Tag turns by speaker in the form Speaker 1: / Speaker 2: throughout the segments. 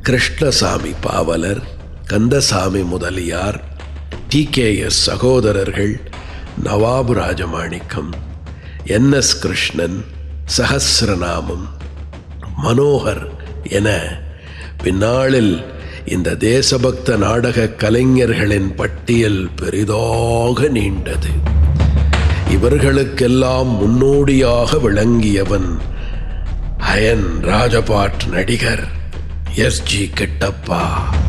Speaker 1: Krishnasamy Pavalar Kandasamy Mudaliar T K S சகோதரர்கள் Nawab Rajamanickam N S Krishnan Sahasranamam Manohar என பின்னாளில் இந்த தேசபக்த நாடக கலைஞர்களின் பட்டியல் பெரிதாக நீண்டது இவர்களுக்கெல்லாம் முன்னோடியாக விளங்கியவன் அயன் ராஜபாட் நடிகர் எஸ் ஜி கிட்டப்பா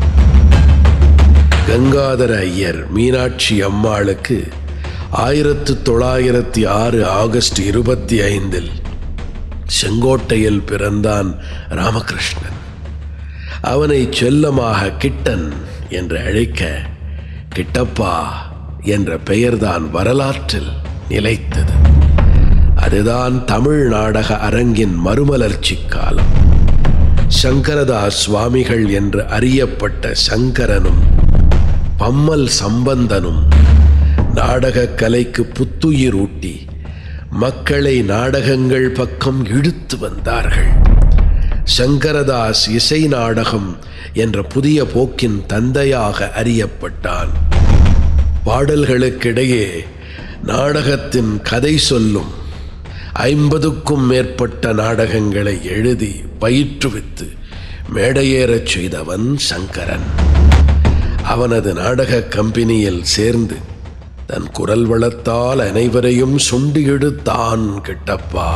Speaker 1: கங்காதர ஐயர் மீனாட்சி அம்மாளுக்கு ஆயிரத்து தொள்ளாயிரத்தி ஆறு ஆகஸ்ட் இருபத்தி ஐந்தில் செங்கோட்டையில் பிறந்தான் ராமகிருஷ்ணன் அவனை செல்லமாக கிட்டன் என்று அழைக்க கிட்டப்பா என்ற பெயர்தான் வரலாற்றில் நிலைத்தது அதுதான் தமிழ் நாடக அரங்கின் மறுமலர்ச்சி காலம் சங்கரதாஸ் சுவாமிகள் என்று அறியப்பட்ட சங்கரனும் பம்மல் சம்பந்தனும் நாடகக் கலைக்கு புத்துயிர் ஊட்டி மக்களை நாடகங்கள் பக்கம் இழுத்து வந்தார்கள் சங்கரதாஸ் இசை நாடகம் என்ற புதிய போக்கின் தந்தையாக அறியப்பட்டான் பாடல்களுக்கிடையே நாடகத்தின் கதை சொல்லும் ஐம்பதுக்கும் மேற்பட்ட நாடகங்களை எழுதி பயிற்றுவித்து மேடையேறச் செய்தவன் சங்கரன் அவனது நாடக கம்பெனியில் சேர்ந்து தன் குரல் வளத்தால் அனைவரையும் சுண்டி எடுத்தான் கிட்டப்பா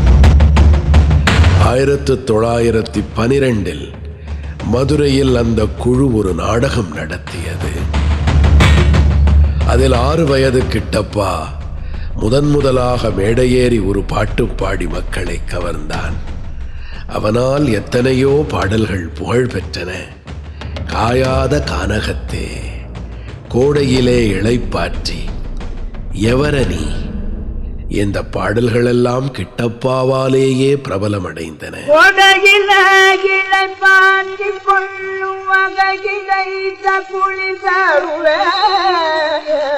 Speaker 1: ஆயிரத்து தொள்ளாயிரத்தி பனிரெண்டில் மதுரையில் அந்த குழு ஒரு நாடகம் நடத்தியது அதில் ஆறு வயது கிட்டப்பா முதன் முதலாக மேடையேறி ஒரு பாட்டு பாடி மக்களை கவர்ந்தான் அவனால் எத்தனையோ பாடல்கள் புகழ் பெற்றன காயாத கானகத்தே கோடையிலே இளைப்பாற்றி எவரணி இந்த பாடல்களெல்லாம் கிட்டப்பாவாலேயே பிரபலமடைந்தன
Speaker 2: கொடகில கிளை பாண்டி கொள்ளும் வகை கிடைத்த குளிதருவே